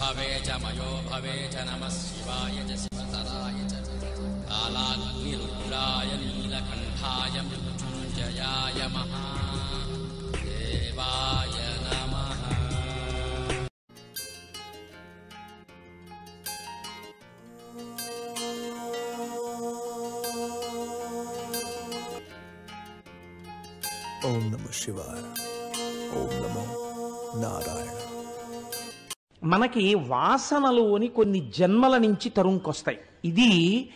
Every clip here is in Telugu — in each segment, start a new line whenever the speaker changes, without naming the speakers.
भवे च मयो भवे च नमः शिवाय च शिवतराय च कालाग्निरुद्राय नीलकण्ठाय मृत्युञ्जयाय महादेवाय नमः
ఓం నమ శివాయ ఓం నమో నారాయణ
మనకి వాసనలు అని కొన్ని జన్మల నుంచి తరుంకొస్తాయి ఇది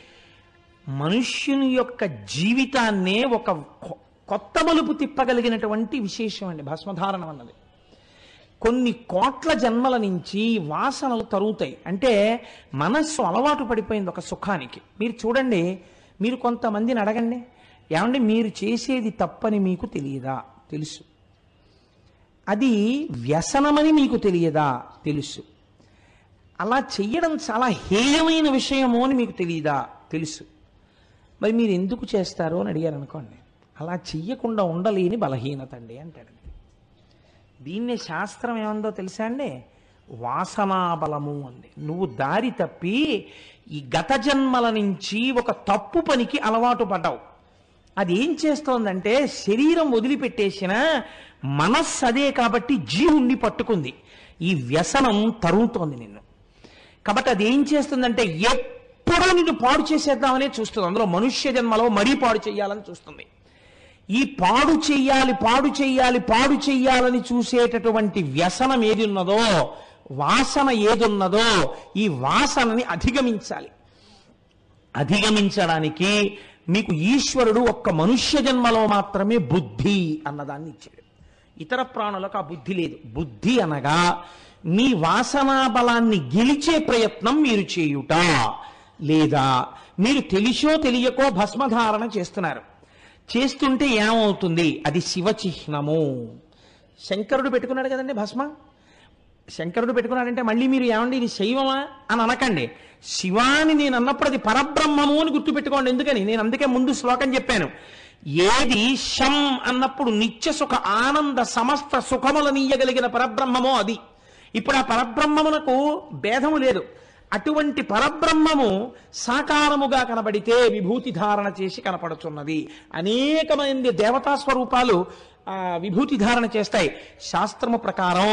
మనుష్యుని యొక్క జీవితాన్నే ఒక కొ- కొత్త మలుపు తిప్పగలిగినటువంటి విశేషం అండి భస్మధారణం అన్నది కొన్ని కోట్ల జన్మల నుంచి వాసనలు తరుగుతాయి అంటే మనస్సు అలవాటు పడిపోయింది ఒక సుఖానికి మీరు చూడండి మీరు కొంతమందిని అడగండి ఏమండి మీరు చేసేది తప్పని మీకు తెలియదా తెలుసు అది వ్యసనమని మీకు తెలియదా తెలుసు అలా చెయ్యడం చాలా హేయమైన విషయము అని మీకు తెలియదా తెలుసు మరి మీరు ఎందుకు చేస్తారు అని అడిగారు అనుకోండి అలా చెయ్యకుండా ఉండలేని బలహీనత అండి అంటాడు దీన్ని శాస్త్రం ఏమందో తెలుసా అండి వాసనాబలము అంది నువ్వు దారి తప్పి ఈ గత జన్మల నుంచి ఒక తప్పు పనికి అలవాటు పడ్డావు అది ఏం చేస్తోందంటే శరీరం వదిలిపెట్టేసిన మనస్సు అదే కాబట్టి జీవుణ్ణి పట్టుకుంది ఈ వ్యసనం తరుగుతోంది నిన్ను కాబట్టి అది ఏం చేస్తుందంటే ఎప్పుడూ నిన్ను పాడు చేసేద్దామనే చూస్తుంది అందులో మనుష్య జన్మలో మరీ పాడు చేయాలని చూస్తుంది ఈ పాడు చెయ్యాలి పాడు చెయ్యాలి పాడు చెయ్యాలని చూసేటటువంటి వ్యసనం ఏది ఉన్నదో వాసన ఏదున్నదో ఈ వాసనని అధిగమించాలి అధిగమించడానికి మీకు ఈశ్వరుడు ఒక్క మనుష్య జన్మలో మాత్రమే బుద్ధి అన్నదాన్ని ఇచ్చాడు ఇతర ప్రాణులకు ఆ బుద్ధి లేదు బుద్ధి అనగా మీ వాసనా బలాన్ని గెలిచే ప్రయత్నం మీరు చేయుట లేదా మీరు తెలిసో తెలియకో భస్మధారణ చేస్తున్నారు చేస్తుంటే ఏమవుతుంది అది శివ చిహ్నము శంకరుడు పెట్టుకున్నాడు కదండి భస్మ శంకరుడు పెట్టుకున్నాడంటే మళ్ళీ మీరు ఏమండి ఇది శైవమా అని అనకండి శివాని నేను అన్నప్పుడు అది పరబ్రహ్మము అని గుర్తుపెట్టుకోండి ఎందుకని నేను అందుకే ముందు శ్లోకం చెప్పాను ఏది శం అన్నప్పుడు నిత్య సుఖ ఆనంద సమస్త సుఖములనీయగలిగిన పరబ్రహ్మమో అది ఇప్పుడు ఆ పరబ్రహ్మమునకు భేదము లేదు అటువంటి పరబ్రహ్మము సాకారముగా కనబడితే విభూతి ధారణ చేసి కనపడుతున్నది అనేకమంది దేవతా స్వరూపాలు ఆ, విభూతి ధారణ చేస్తాయి శాస్త్రము ప్రకారం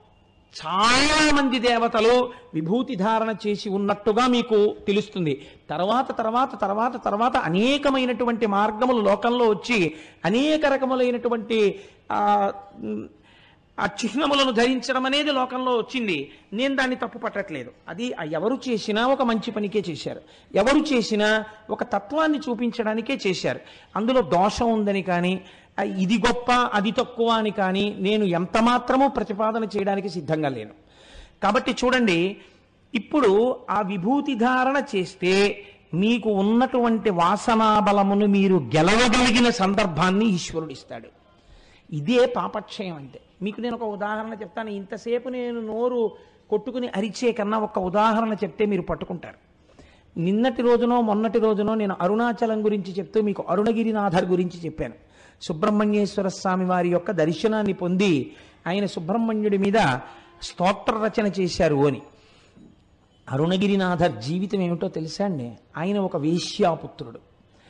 చాలా మంది దేవతలు విభూతి ధారణ చేసి ఉన్నట్టుగా మీకు తెలుస్తుంది తర్వాత తర్వాత తర్వాత తర్వాత అనేకమైనటువంటి మార్గములు లోకంలో వచ్చి అనేక రకములైనటువంటి ఆ, ఉమ్, ఆ చిహ్నములను ధరించడం అనేది లోకంలో వచ్చింది నేను దాన్ని తప్పు పట్టట్లేదు అది ఆ ఎవరు చేసినా ఒక మంచి పనికే చేశారు ఎవరు చేసినా ఒక తత్వాన్ని చూపించడానికే చేశారు అందులో దోషం ఉందని కానీ ఆ, ఇది గొప్ప అది తక్కువ అని కానీ నేను ఎంత మాత్రమూ ప్రతిపాదన చేయడానికి సిద్ధంగా లేను కాబట్టి చూడండి ఇప్పుడు ఆ విభూతి ధారణ చేస్తే మీకు ఉన్నటువంటి వాసనా బలమును మీరు గెలవగలిగిన సందర్భాన్ని ఈశ్వరుడు ఇస్తాడు ఇదే పాపక్షయం అంటే మీకు నేను ఒక ఉదాహరణ చెప్తాను ఇంతసేపు నేను నోరు కొట్టుకుని అరిచే కన్నా ఒక ఉదాహరణ చెప్తే మీరు పట్టుకుంటారు నిన్నటి రోజునో మొన్నటి రోజునో నేను అరుణాచలం గురించి చెప్తూ మీకు అరుణగిరినాథర్ గురించి చెప్పాను సుబ్రహ్మణ్యేశ్వర స్వామి వారి యొక్క దర్శనాన్ని పొంది ఆయన సుబ్రహ్మణ్యుడి మీద స్తోత్ర రచన చేశారు అని అరుణగిరినాథర్ జీవితం ఏమిటో తెలుసా అండి ఆయన ఒక వేశ్యాపుత్రుడు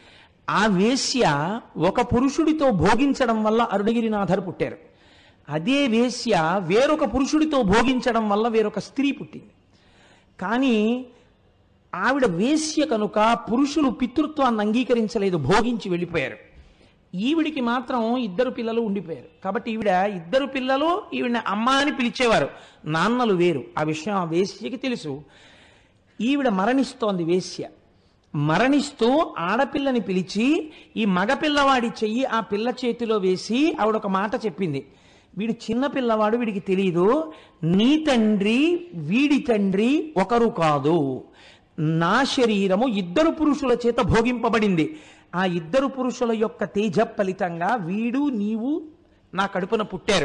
ఆ వేశ్య ఒక పురుషుడితో భోగించడం వల్ల అరుణగిరినాథర్ పుట్టారు అదే వేశ్య వేరొక పురుషుడితో భోగించడం వల్ల వేరొక స్త్రీ పుట్టింది కానీ ఆవిడ వేశ్య కనుక పురుషులు పితృత్వాన్ని అంగీకరించలేదు భోగించి వెళ్ళిపోయారు ఈవిడికి మాత్రం ఇద్దరు పిల్లలు ఉండిపోయారు కాబట్టి ఈవిడ ఇద్దరు పిల్లలు ఈవిడ అమ్మ అని పిలిచేవారు నాన్నలు వేరు ఆ విషయం ఆ వేశ్యకి తెలుసు ఈవిడ మరణిస్తోంది వేశ్య మరణిస్తూ ఆడపిల్లని పిలిచి ఈ మగపిల్లవాడి చెయ్యి ఆ పిల్ల చేతిలో వేసి ఆవిడ ఒక మాట చెప్పింది వీడు చిన్న పిల్లవాడు వీడికి తెలియదు నీ తండ్రి వీడి తండ్రి ఒకరు కాదు నా శరీరము ఇద్దరు పురుషుల చేత భోగింపబడింది ఆ ఇద్దరు పురుషుల యొక్క తేజ ఫలితంగా వీడు నీవు నా కడుపున పుట్టారు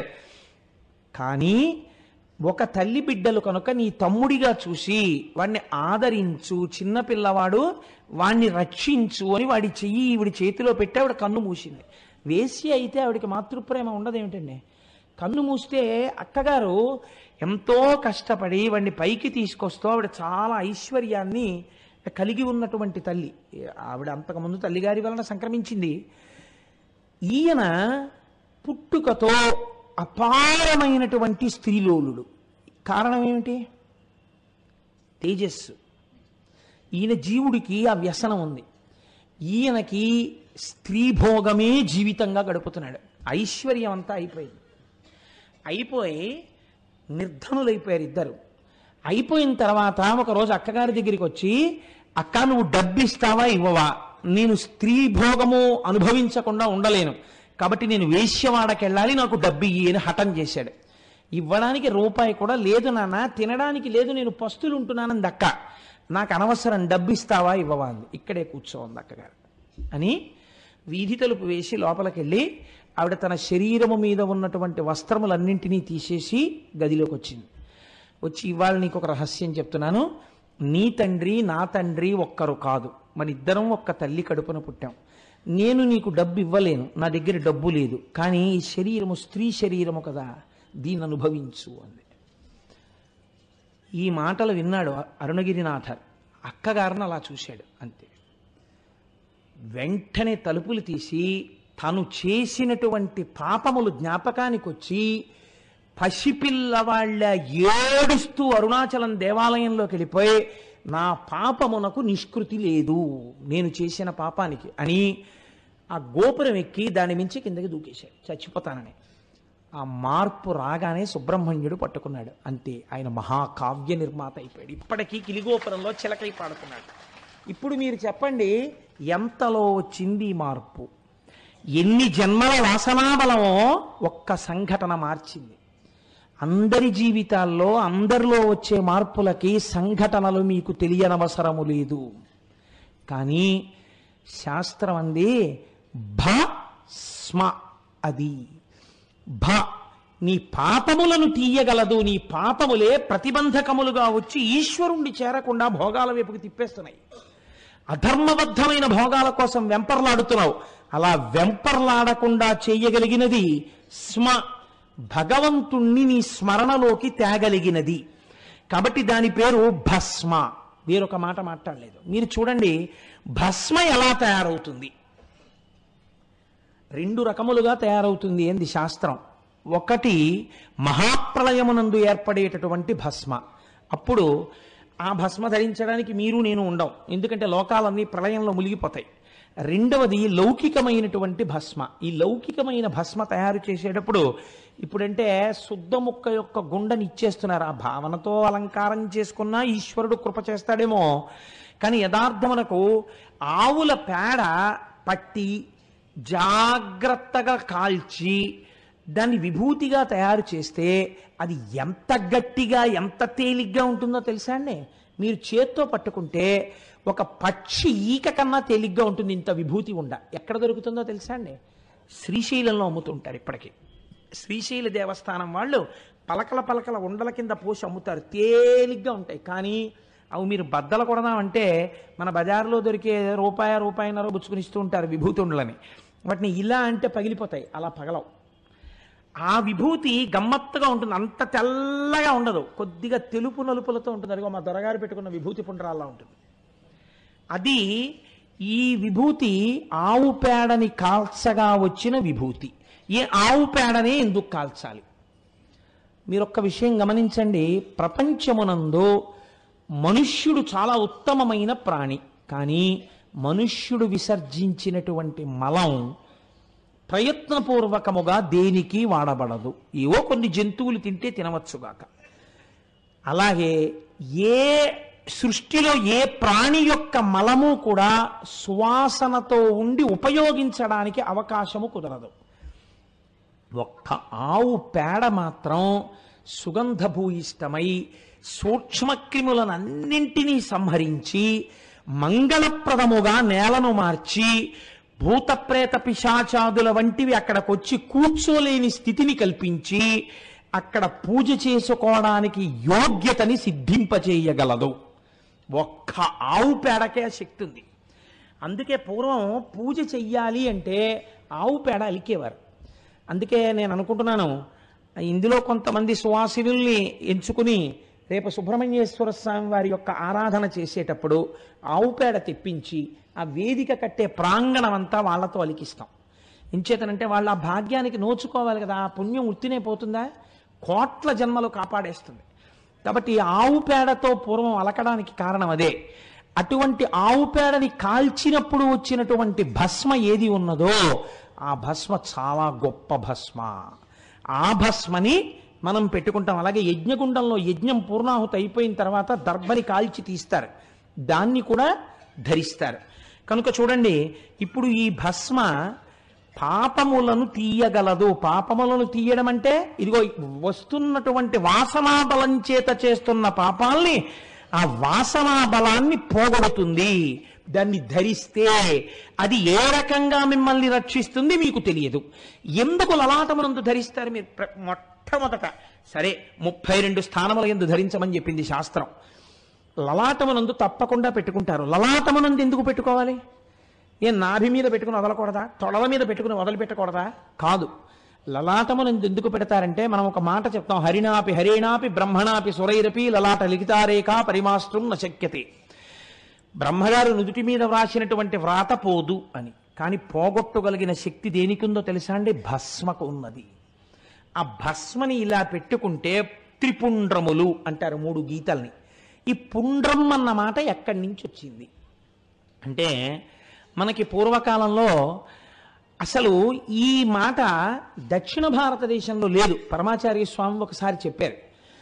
కానీ ఒక తల్లి బిడ్డలు కనుక నీ తమ్ముడిగా చూసి వాడిని ఆదరించు చిన్న పిల్లవాడు వాణ్ణి రక్షించు అని వాడి చెయ్యి ఈవిడి చేతిలో పెట్టి ఆవిడ కన్ను మూసింది వేసి అయితే ఆవిడికి మాతృప్రేమ ఉండదేమిటండి కన్ను మూస్తే అక్కగారు ఎంతో కష్టపడి వాడిని పైకి తీసుకొస్తూ ఆవిడ చాలా ఐశ్వర్యాన్ని కలిగి ఉన్నటువంటి తల్లి ఆవిడ అంతకుముందు తల్లిగారి వలన సంక్రమించింది ఈయన పుట్టుకతో అపారమైనటువంటి స్త్రీలోలుడు కారణం ఏమిటి తేజస్సు ఈయన జీవుడికి ఆ వ్యసనం ఉంది ఈయనకి స్త్రీభోగమే జీవితంగా గడుపుతున్నాడు ఐశ్వర్యం అంతా అయిపోయింది అయిపోయి నిర్ధనులైపోయారు ఇద్దరు అయిపోయిన తర్వాత ఒకరోజు అక్కగారి దగ్గరికి వచ్చి అక్క నువ్వు డబ్బిస్తావా ఇవ్వవా నేను స్త్రీ భోగము అనుభవించకుండా ఉండలేను కాబట్టి నేను వేశ్యవాడకి వెళ్ళాలి నాకు డబ్బు ఇయ్యి అని హఠం చేశాడు ఇవ్వడానికి రూపాయి కూడా లేదు నాన్న తినడానికి లేదు నేను పస్తులు ఉంటున్నానని దక్క నాకు అనవసరం డబ్బు ఇస్తావా ఇవ్వవా అంది ఇక్కడే కూర్చోంది అక్కగారు అని వీధి తలుపు వేసి లోపలికి వెళ్ళి ఆవిడ తన శరీరము మీద ఉన్నటువంటి వస్త్రములన్నింటినీ తీసేసి గదిలోకి వచ్చింది వచ్చి ఇవాళ నీకు ఒక రహస్యం చెప్తున్నాను నీ తండ్రి నా తండ్రి ఒక్కరు కాదు మన ఇద్దరం ఒక్క తల్లి కడుపున పుట్టాం నేను నీకు డబ్బు ఇవ్వలేను నా దగ్గర డబ్బు లేదు కానీ ఈ శరీరము స్త్రీ శరీరము కదా దీన్ని అనుభవించు అంది ఈ మాటలు విన్నాడు అరుణగిరినాథర్ అక్కగారిని అలా చూశాడు అంతే వెంటనే తలుపులు తీసి తను చేసినటువంటి పాపములు జ్ఞాపకానికి వచ్చి పసిపిల్లవాళ్ళ ఏడుస్తూ అరుణాచలం దేవాలయంలోకి వెళ్ళిపోయి నా పాపమునకు నిష్కృతి లేదు నేను చేసిన పాపానికి అని ఆ గోపురం ఎక్కి దాని మించి కిందకి దూకేశాడు చచ్చిపోతానని ఆ మార్పు రాగానే సుబ్రహ్మణ్యుడు పట్టుకున్నాడు అంతే ఆయన మహాకావ్య నిర్మాత అయిపోయాడు ఇప్పటికీ కిలిగోపురంలో చిలకై పాడుతున్నాడు ఇప్పుడు మీరు చెప్పండి ఎంతలో వచ్చింది ఈ మార్పు ఎన్ని జన్మల వాసనాబలమో ఒక్క సంఘటన మార్చింది అందరి జీవితాల్లో అందరిలో వచ్చే మార్పులకి సంఘటనలు మీకు తెలియనవసరము లేదు కానీ శాస్త్రం అంది భ స్మ అది భ నీ పాపములను తీయగలదు నీ పాపములే ప్రతిబంధకములుగా వచ్చి ఈశ్వరుణ్ణి చేరకుండా భోగాల వైపుకి తిప్పేస్తున్నాయి అధర్మబద్ధమైన భోగాల కోసం వెంపర్లాడుతున్నావు అలా వెంపర్లాడకుండా చేయగలిగినది స్మ భగవంతుణ్ణి నీ స్మరణలోకి తేగలిగినది కాబట్టి దాని పేరు భస్మ వేరొక మాట మాట్లాడలేదు మీరు చూడండి భస్మ ఎలా తయారవుతుంది రెండు రకములుగా తయారవుతుంది ఏంది శాస్త్రం ఒకటి మహాప్రళయమునందు ఏర్పడేటటువంటి భస్మ అప్పుడు ఆ భస్మ ధరించడానికి మీరు నేను ఉండం ఎందుకంటే లోకాలన్నీ ప్రళయంలో మునిగిపోతాయి రెండవది లౌకికమైనటువంటి భస్మ ఈ లౌకికమైన భస్మ తయారు చేసేటప్పుడు ఇప్పుడంటే శుద్ధ ముక్క యొక్క గుండని ఇచ్చేస్తున్నారు ఆ భావనతో అలంకారం చేసుకున్నా ఈశ్వరుడు కృప చేస్తాడేమో కానీ యథార్థమునకు ఆవుల పేడ పట్టి జాగ్రత్తగా కాల్చి దాన్ని విభూతిగా తయారు చేస్తే అది ఎంత గట్టిగా ఎంత తేలిగ్గా ఉంటుందో తెలుసా అండి మీరు చేత్తో పట్టుకుంటే ఒక పక్షి ఈక కన్నా తేలిగ్గా ఉంటుంది ఇంత విభూతి ఉండ ఎక్కడ దొరుకుతుందో తెలుసా అండి శ్రీశైలంలో అమ్ముతుంటారు ఇప్పటికీ శ్రీశైల దేవస్థానం వాళ్ళు పలకల పలకల ఉండల కింద పోసి అమ్ముతారు తేలిగ్గా ఉంటాయి కానీ అవి మీరు బద్దలు కొడదామంటే మన బజార్లో దొరికే రూపాయ రూపాయన్నర బుచ్చుకుని ఇస్తూ ఉంటారు విభూతి ఉండలని వాటిని ఇలా అంటే పగిలిపోతాయి అలా పగలవు ఆ విభూతి గమ్మత్తుగా ఉంటుంది అంత తెల్లగా ఉండదు కొద్దిగా తెలుపు నలుపులతో ఉంటుంది అదిగో మా దొరగారు పెట్టుకున్న విభూతి పుండ్రాల్లా ఉంటుంది అది ఈ విభూతి ఆవు పేడని కాల్చగా వచ్చిన విభూతి ఏ ఆవు పేడనే ఎందుకు కాల్చాలి మీరు ఒక్క విషయం గమనించండి ప్రపంచమునందు మనుష్యుడు చాలా ఉత్తమమైన ప్రాణి కానీ మనుష్యుడు విసర్జించినటువంటి మలం ప్రయత్నపూర్వకముగా దేనికి వాడబడదు ఏవో కొన్ని జంతువులు తింటే తినవచ్చుగాక అలాగే ఏ సృష్టిలో ఏ ప్రాణి యొక్క మలము కూడా సువాసనతో ఉండి ఉపయోగించడానికి అవకాశము కుదరదు ఒక్క ఆవు పేడ మాత్రం సుగంధభూయిష్టమై సూక్ష్మక్రిములనన్నింటినీ సంహరించి మంగళప్రదముగా నేలను మార్చి భూతప్రేత పిశాచాదుల వంటివి అక్కడికొచ్చి కూర్చోలేని స్థితిని కల్పించి అక్కడ పూజ చేసుకోవడానికి యోగ్యతని సిద్ధింపచేయగలదు ఒక్క ఆవు పేడకే ఆ శక్తి ఉంది అందుకే పూర్వం పూజ చెయ్యాలి అంటే ఆవు పేడ అలికేవారు అందుకే నేను అనుకుంటున్నాను ఇందులో కొంతమంది సువాసినుల్ని ఎంచుకుని రేపు సుబ్రహ్మణ్యేశ్వర స్వామి వారి యొక్క ఆరాధన చేసేటప్పుడు ఆవు పేడ తెప్పించి ఆ వేదిక కట్టే ప్రాంగణం అంతా వాళ్ళతో అలికిస్తాం ఎంచేతనంటే వాళ్ళ ఆ భాగ్యానికి నోచుకోవాలి కదా ఆ పుణ్యం ఉత్తినే పోతుందా కోట్ల జన్మలు కాపాడేస్తుంది కాబట్టి ఈ ఆవు పేడతో పూర్వం అలకడానికి కారణం అదే అటువంటి ఆవు పేడని కాల్చినప్పుడు వచ్చినటువంటి భస్మ ఏది ఉన్నదో ఆ భస్మ చాలా గొప్ప భస్మ ఆ భస్మని మనం పెట్టుకుంటాం అలాగే యజ్ఞగుండంలో యజ్ఞం పూర్ణాహుతి అయిపోయిన తర్వాత దర్భని కాల్చి తీస్తారు దాన్ని కూడా ధరిస్తారు కనుక చూడండి ఇప్పుడు ఈ భస్మ పాపములను తీయగలదు పాపములను తీయడం అంటే ఇదిగో వస్తున్నటువంటి వాసనా బలం చేత చేస్తున్న పాపాల్ని ఆ వాసనా బలాన్ని పోగొడుతుంది దాన్ని ధరిస్తే అది ఏ రకంగా మిమ్మల్ని రక్షిస్తుంది మీకు తెలియదు ఎందుకు లలాటమునందు ధరిస్తారు మీరు ప్ర- మొట్టమొదట సరే ముప్పై రెండు స్థానముల ఎందు ధరించమని చెప్పింది శాస్త్రం లలాటమునందు తప్పకుండా పెట్టుకుంటారు లలాటమునందు ఎందుకు పెట్టుకోవాలి ఏ నాభి మీద పెట్టుకుని వదలకూడదా తొడల మీద పెట్టుకుని వదిలిపెట్టకూడదా కాదు లలాటమునందు ఎందుకు పెడతారంటే మనం ఒక మాట చెప్తాం హరిణాపి హరేణాపి బ్రహ్మణాపి సురైరపి లలాట లిఖితారేఖ పరిమాస్త్రం నశక్యతే బ్రహ్మగారు నుదుటి మీద వ్రాసినటువంటి వ్రాత పోదు అని కానీ పోగొట్టగలిగిన శక్తి దేనికుందో తెలుసా అండి భస్మకు ఉన్నది ఆ భస్మని ఇలా పెట్టుకుంటే త్రిపుండ్రములు అంటారు మూడు గీతల్ని ఈ పుండ్రం అన్న మాట ఎక్కడి నుంచి వచ్చింది అంటే మనకి పూర్వకాలంలో అసలు ఈ మాట దక్షిణ భారతదేశంలో లేదు పరమాచార్య స్వామి ఒకసారి చెప్పారు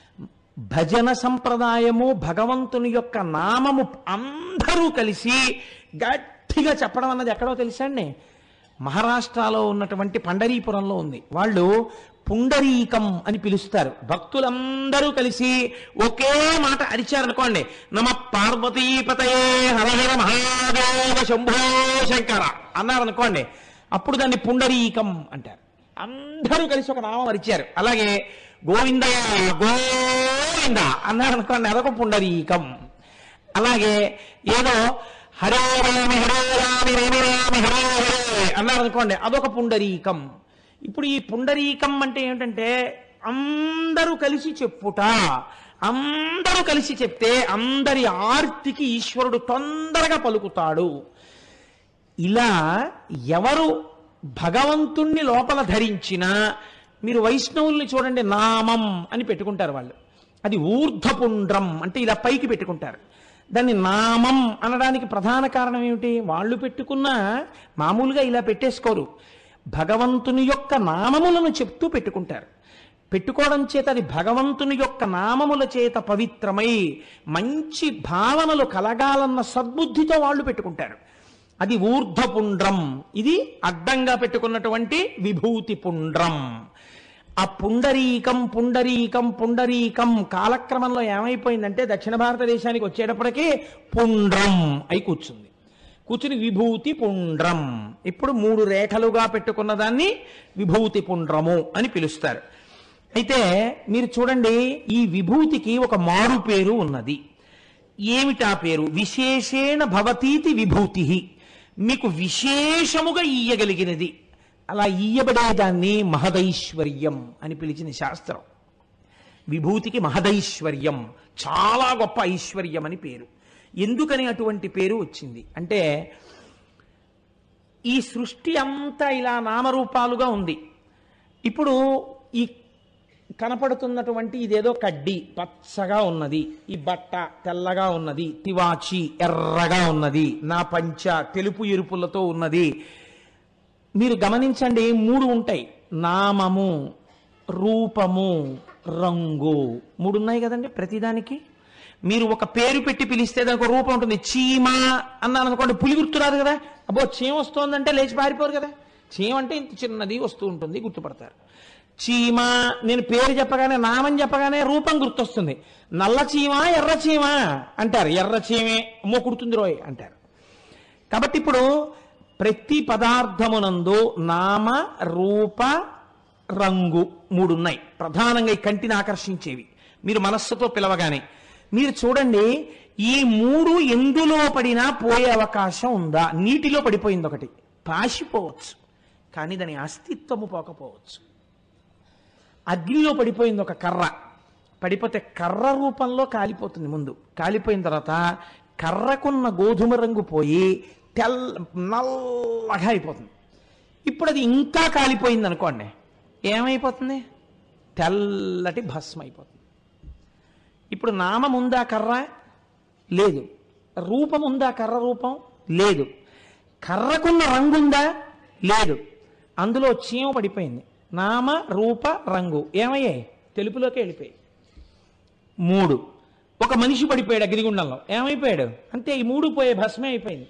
భజన సంప్రదాయము భగవంతుని యొక్క నామము అందరూ కలిసి గట్టిగా చెప్పడం అన్నది ఎక్కడో తెలుసా అండి మహారాష్ట్రలో ఉన్నటువంటి పండరీపురంలో ఉంది వాళ్ళు పుండరీకం అని పిలుస్తారు భక్తులందరూ కలిసి ఒకే మాట అరిచారనుకోండి నమ పార్వతీపతయే హరహర మహాదేవ శంభో శంకర అన్నారనుకోండి అప్పుడు దాన్ని పుండరీకం అంటారు అందరూ కలిసి ఒక నామం అరిచారు అలాగే గోవింద గోవింద అన్నారు అనుకోండి అదొక పుండరీకం అలాగే ఏదో హరే రామి హరే రామి రామి రామి హరే హరే అన్నారు అనుకోండి అదొక పుండరీకం ఇప్పుడు ఈ పుండరీకం అంటే ఏమిటంటే అందరూ కలిసి చెప్పుట అందరూ కలిసి చెప్తే అందరి ఆర్తికి ఈశ్వరుడు తొందరగా పలుకుతాడు ఇలా ఎవరు భగవంతుణ్ణి లోపల ధరించినా మీరు వైష్ణవుల్ని చూడండి నామం అని పెట్టుకుంటారు వాళ్ళు అది ఊర్ధపుండ్రం అంటే ఇలా పైకి పెట్టుకుంటారు దాన్ని నామం అనడానికి ప్రధాన కారణం ఏమిటి వాళ్ళు పెట్టుకున్న మామూలుగా ఇలా పెట్టేసుకోరు భగవంతుని యొక్క నామములను చెప్తూ పెట్టుకుంటారు పెట్టుకోవడం చేత అది భగవంతుని యొక్క నామముల చేత పవిత్రమై మంచి భావనలు కలగాలన్న సద్బుద్ధితో వాళ్ళు పెట్టుకుంటారు అది ఊర్ధపుండ్రం ఇది అడ్డంగా పెట్టుకున్నటువంటి విభూతి పుండ్రం ఆ పుండరీకం పుండరీకం పుండరీకం కాలక్రమంలో ఏమైపోయిందంటే దక్షిణ భారతదేశానికి వచ్చేటప్పటికి పుండ్రం అయి కూర్చుంది కూర్చుని విభూతి పుండ్రం ఇప్పుడు మూడు రేఖలుగా పెట్టుకున్న దాన్ని విభూతి పుండ్రము అని పిలుస్తారు అయితే మీరు చూడండి ఈ విభూతికి ఒక మారు పేరు ఉన్నది ఏమిటా పేరు విశేషేణ భవతీతి విభూతి మీకు విశేషముగా ఇయ్యగలిగినది అలా ఇయ్యబడేదాన్ని మహదైశ్వర్యం అని పిలిచిన శాస్త్రం విభూతికి మహదైశ్వర్యం చాలా గొప్ప ఐశ్వర్యం అని పేరు ఎందుకని అటువంటి పేరు వచ్చింది అంటే ఈ సృష్టి అంతా ఇలా నామరూపాలుగా ఉంది ఇప్పుడు ఈ కనపడుతున్నటువంటి ఇదేదో కడ్డి పచ్చగా ఉన్నది ఈ బట్ట తెల్లగా ఉన్నది తివాచి ఎర్రగా ఉన్నది నా పంచ తెలుపు ఎరుపులతో ఉన్నది మీరు గమనించండి మూడు ఉంటాయి నామము రూపము రంగు మూడు ఉన్నాయి కదండి ప్రతిదానికి మీరు ఒక పేరు పెట్టి పిలిస్తే దానికి ఒక రూపం ఉంటుంది చీమ అన్నాను అనుకోండి పులి గుర్తురాదు కదా అబ్బో చీమ వస్తోందంటే లేచి పారిపోరు కదా చీమ అంటే ఇంత చిన్నది వస్తూ ఉంటుంది గుర్తుపడతారు చీమ నేను పేరు చెప్పగానే నామం చెప్పగానే రూపం గుర్తొస్తుంది నల్ల చీమ ఎర్ర చీమ అంటారు ఎర్ర చీమే అమ్మో కుడుతుంది రోయ్ అంటారు కాబట్టి ఇప్పుడు ప్రతి పదార్థమునందు నామ రూప రంగు మూడు ఉన్నాయి ప్రధానంగా ఈ కంటిని ఆకర్షించేవి మీరు మనస్సుతో పిలవగానే మీరు చూడండి ఈ మూడు ఎందులో పడినా పోయే అవకాశం ఉందా నీటిలో పడిపోయింది ఒకటి పాసిపోవచ్చు కానీ దాని అస్తిత్వము పోకపోవచ్చు అగ్నిలో పడిపోయింది ఒక కర్ర పడిపోతే కర్ర రూపంలో కాలిపోతుంది ముందు కాలిపోయిన తర్వాత కర్రకున్న గోధుమ రంగు పోయి తెల్ల నల్లగా అయిపోతుంది ఇప్పుడు అది ఇంకా కాలిపోయింది అనుకోండి ఏమైపోతుంది తెల్లటి భస్మ అయిపోతుంది ఇప్పుడు నామం ఉందా కర్ర లేదు రూపం ఉందా కర్ర రూపం లేదు కర్రకున్న రంగు ఉందా లేదు అందులో చీమ పడిపోయింది నామ రూప రంగు ఏమయ్యాయి తెలుపులోకి వెళ్ళిపోయాయి మూడు ఒక మనిషి పడిపోయాడు అగ్నిగుండంలో ఏమైపోయాడు అంతే ఈ మూడు పోయే భస్మే అయిపోయింది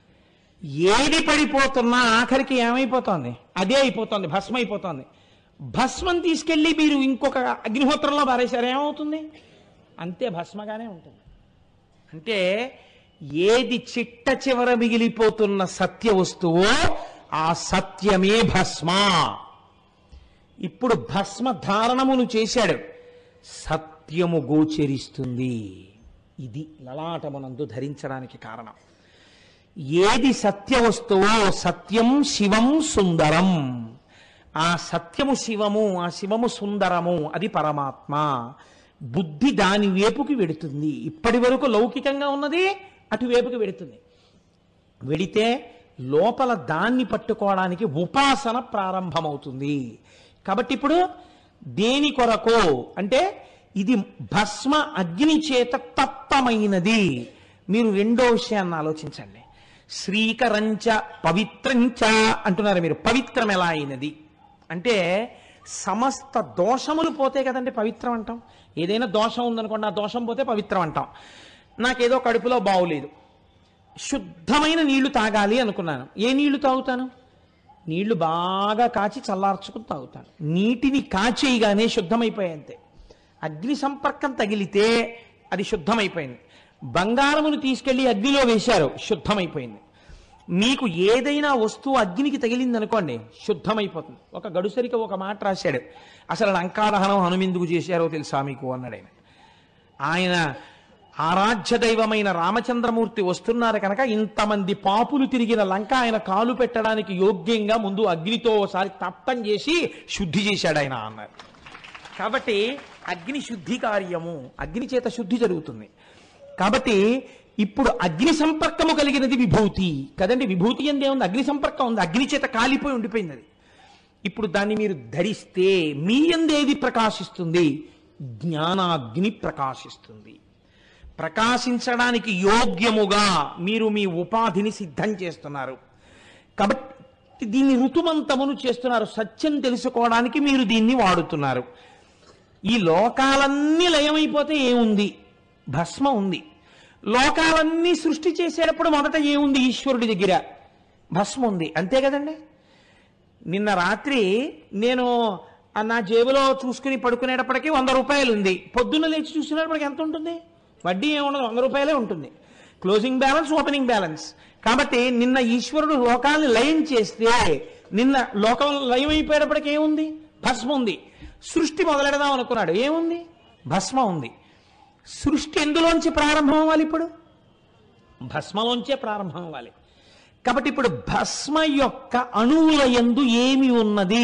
ఏది పడిపోతున్నా ఆఖరికి ఏమైపోతోంది అదే అయిపోతోంది భస్మ అయిపోతోంది భస్మం తీసుకెళ్ళి మీరు ఇంకొక అగ్నిహోత్రంలో పారేశారు ఏమవుతుంది అంతే భస్మగానే ఉంటుంది అంటే ఏది చిట్ట చివర మిగిలిపోతున్న సత్య వస్తువో ఆ సత్యమే భస్మ ఇప్పుడు భస్మ ధారణమును చేశాడు సత్యము గోచరిస్తుంది ఇది లలాటమునందు ధరించడానికి కారణం ఏది సత్య వస్తువో సత్యం శివం సుందరం ఆ సత్యము శివము ఆ శివము సుందరము అది పరమాత్మ బుద్ధి దాని వేపుకి వెడుతుంది ఇప్పటి వరకు లౌకికంగా ఉన్నది అటువైపుకి వెడుతుంది వెడితే లోపల దాన్ని పట్టుకోవడానికి ఉపాసన ప్రారంభమవుతుంది కాబట్టి ఇప్పుడు దేని కొరకు అంటే ఇది భస్మ అగ్ని చేత తప్తమైనది మీరు రెండో విషయాన్ని ఆలోచించండి శ్రీకరంచ పవిత్రంచ అంటున్నారు మీరు పవిత్రం ఎలా అయినది అంటే సమస్త దోషములు పోతే కదండి పవిత్రం అంటాం ఏదైనా దోషం ఉందనుకోండి ఆ దోషం పోతే పవిత్రం అంటాం నాకేదో కడుపులో బాగులేదు శుద్ధమైన నీళ్లు తాగాలి అనుకున్నాను ఏ నీళ్లు తాగుతాను నీళ్లు బాగా కాచి చల్లార్చుకుని తాగుతాను నీటిని కాచేయగానే శుద్ధమైపోయాయి అంతే అగ్ని సంపర్కం తగిలితే అది శుద్ధమైపోయింది బంగారమును తీసుకెళ్లి అగ్నిలో వేశారు శుద్ధమైపోయింది మీకు ఏదైనా వస్తువు అగ్నికి తగిలింది అనుకోండి శుద్ధమైపోతుంది ఒక గడుసరికి ఒక మాట రాశాడు అసలు లంకాదహనం హనుమెందుకు చేశారో తెలుసా మీకు అన్నాడు ఆయన ఆయన ఆరాధ్య దైవమైన రామచంద్రమూర్తి వస్తున్నారు కనుక ఇంతమంది పాపులు తిరిగిన లంక ఆయన కాలు పెట్టడానికి యోగ్యంగా ముందు అగ్నితో ఒకసారి తప్తం చేసి శుద్ధి చేశాడు ఆయన అన్నారు కాబట్టి అగ్ని శుద్ధి కార్యము అగ్ని చేత శుద్ధి జరుగుతుంది కాబట్టి ఇప్పుడు అగ్ని సంపర్కము కలిగినది విభూతి కదండి విభూతి అందే ఉంది అగ్ని సంపర్కం ఉంది అగ్ని చేత కాలిపోయి ఉండిపోయింది అది ఇప్పుడు దాన్ని మీరు ధరిస్తే మీ అందేది ప్రకాశిస్తుంది జ్ఞానాగ్ని ప్రకాశిస్తుంది ప్రకాశించడానికి యోగ్యముగా మీరు మీ ఉపాధిని సిద్ధం చేస్తున్నారు కాబట్టి దీన్ని ఋతుమంతమును చేస్తున్నారు సత్యం తెలుసుకోవడానికి మీరు దీన్ని వాడుతున్నారు ఈ లోకాలన్నీ లయమైపోతే ఏముంది భస్మ ఉంది లోకాలన్నీ సృష్టి చేసేటప్పుడు మొదట ఏముంది ఈశ్వరుడి దగ్గర భస్మ ఉంది అంతే కదండి నిన్న రాత్రి నేను ఆ నా జేబులో చూసుకుని పడుకునేటప్పటికి వంద రూపాయలు ఉంది పొద్దున్న లేచి చూసినప్పటికి ఎంత ఉంటుంది వడ్డీ ఏముండదు వంద రూపాయలే ఉంటుంది క్లోజింగ్ బ్యాలెన్స్ ఓపెనింగ్ బ్యాలెన్స్ కాబట్టి నిన్న ఈశ్వరుడు లోకాన్ని లయం చేస్తే నిన్న లోకం లయం అయిపోయేటప్పటికి ఏముంది భస్మ ఉంది సృష్టి మొదలెడదాం అనుకున్నాడు ఏముంది భస్మ ఉంది సృష్టి ఎందులోంచి ప్రారంభం అవ్వాలి ఇప్పుడు భస్మలోంచే ప్రారంభం అవ్వాలి కాబట్టి ఇప్పుడు భస్మ యొక్క అణువుల యందు ఏమి ఉన్నది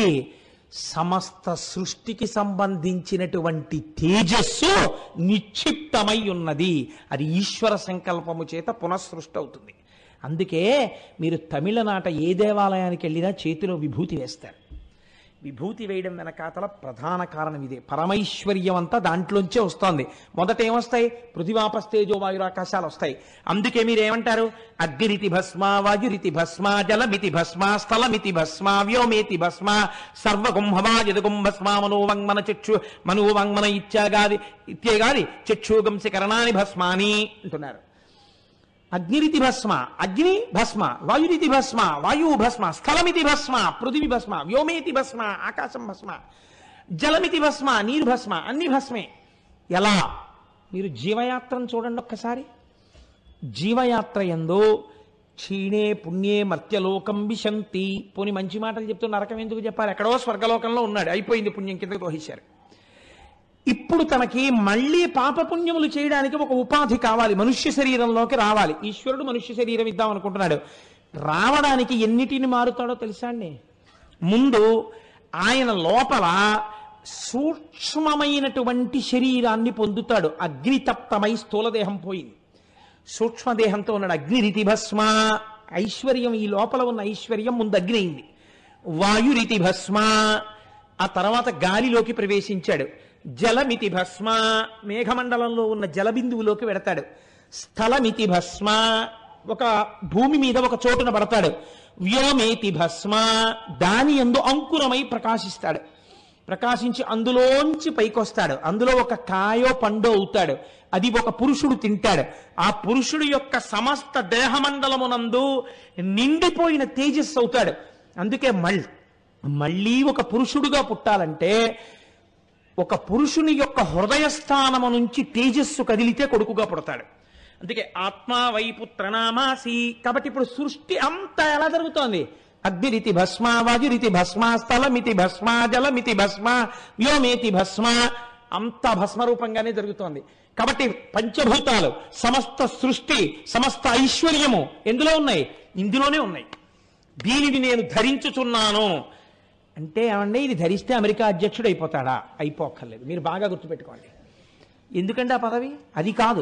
సమస్త సృష్టికి సంబంధించినటువంటి తేజస్సు నిక్షిప్తమై ఉన్నది అది ఈశ్వర సంకల్పము చేత పునఃసృష్టి అవుతుంది అందుకే మీరు తమిళనాట ఏ దేవాలయానికి వెళ్ళినా చేతిలో విభూతి వేస్తారు విభూతి వేయడం వెనకాతల ప్రధాన కారణం ఇదే పరమైశ్వర్యం అంతా దాంట్లోంచే వస్తోంది మొదట ఏమొస్తాయి పృథివాపస్తేజో వాయురాకాశాలు వస్తాయి అందుకే మీరు ఏమంటారు అగ్నిరితి భస్మ వాయురితి భస్మ జలమితి భస్మ స్థలమితి భస్మ వ్యోమేతి భస్మ సర్వగుంభమా యదుగుంభస్మ మనోవంగ్మన చక్షు మనోవంగ్మన ఇత్యాగాది ఇత్యేగాది చక్షుగంసి కరణాని భస్మాని అంటున్నారు అగ్నిరితి భస్మ అగ్ని భస్మ వాయురితి భస్మ వాయువు భస్మ స్థలమితి భస్మ పృథివి భస్మ వ్యోమేతి భస్మ ఆకాశం భస్మ జలమితి భస్మ నీరు భస్మ అన్ని భస్మే ఎలా మీరు జీవయాత్రను చూడండి ఒక్కసారి జీవయాత్ర ఎందు క్షీణే పుణ్యే మర్త్యలోకం విశంతి పోని మంచి మాటలు చెప్తూ నరకం ఎందుకు చెప్పాలి ఎక్కడో స్వర్గలోకంలో ఉన్నాడు అయిపోయింది పుణ్యం కిందకు తోహించారు ఇప్పుడు తనకి మళ్ళీ పాపపుణ్యములు చేయడానికి ఒక ఉపాధి కావాలి మనుష్య శరీరంలోకి రావాలి ఈశ్వరుడు మనుష్య శరీరం ఇద్దాం అనుకుంటున్నాడు రావడానికి ఎన్నిటిని మారుతాడో తెలుసా అండి ముందు ఆయన లోపల సూక్ష్మమైనటువంటి శరీరాన్ని పొందుతాడు అగ్నితప్తమై స్థూలదేహం పోయింది సూక్ష్మదేహంతో ఉన్నాడు అగ్నిరితి భస్మ ఐశ్వర్యం ఈ లోపల ఉన్న ఐశ్వర్యం ముందు అగ్ని అయింది వాయురితి భస్మ ఆ తర్వాత గాలిలోకి ప్రవేశించాడు జలమితి భస్మ మేఘమండలంలో ఉన్న జలబిందువులోకి వెడతాడు స్థలమితి భస్మ ఒక భూమి మీద ఒక చోటున పడతాడు వ్యోమేతి భస్మ దాని ఎందు అంకురమై ప్రకాశిస్తాడు ప్రకాశించి అందులోంచి పైకొస్తాడు అందులో ఒక కాయో పండో అవుతాడు అది ఒక పురుషుడు తింటాడు ఆ పురుషుడు యొక్క సమస్త దేహమండలమునందు నిండిపోయిన తేజస్సు అవుతాడు అందుకే మళ్ళీ మళ్ళీ ఒక పురుషుడుగా పుట్టాలంటే ఒక పురుషుని యొక్క హృదయస్థానము నుంచి తేజస్సు కదిలితే కొడుకుగా పుడతాడు అందుకే ఆత్మా వైపుత్రనామాసి కాబట్టి ఇప్పుడు సృష్టి అంతా ఎలా జరుగుతోంది అగ్నిరితి భస్మ వాయురితి భస్మ స్థలమితి భస్మ జలమితి భస్మ వ్యోమేతి భస్మ అంతా భస్మ రూపంగానే జరుగుతోంది కాబట్టి పంచభూతాలు సమస్త సృష్టి సమస్త ఐశ్వర్యము ఎందులో ఉన్నాయి ఇందులోనే ఉన్నాయి దీనిని నేను ధరించుచున్నాను అంటే ఏమండి ఇది ధరిస్తే అమెరికా అధ్యక్షుడు అయిపోతాడా అయిపోక్కర్లేదు మీరు బాగా గుర్తుపెట్టుకోండి ఎందుకంటే ఆ పదవి అది కాదు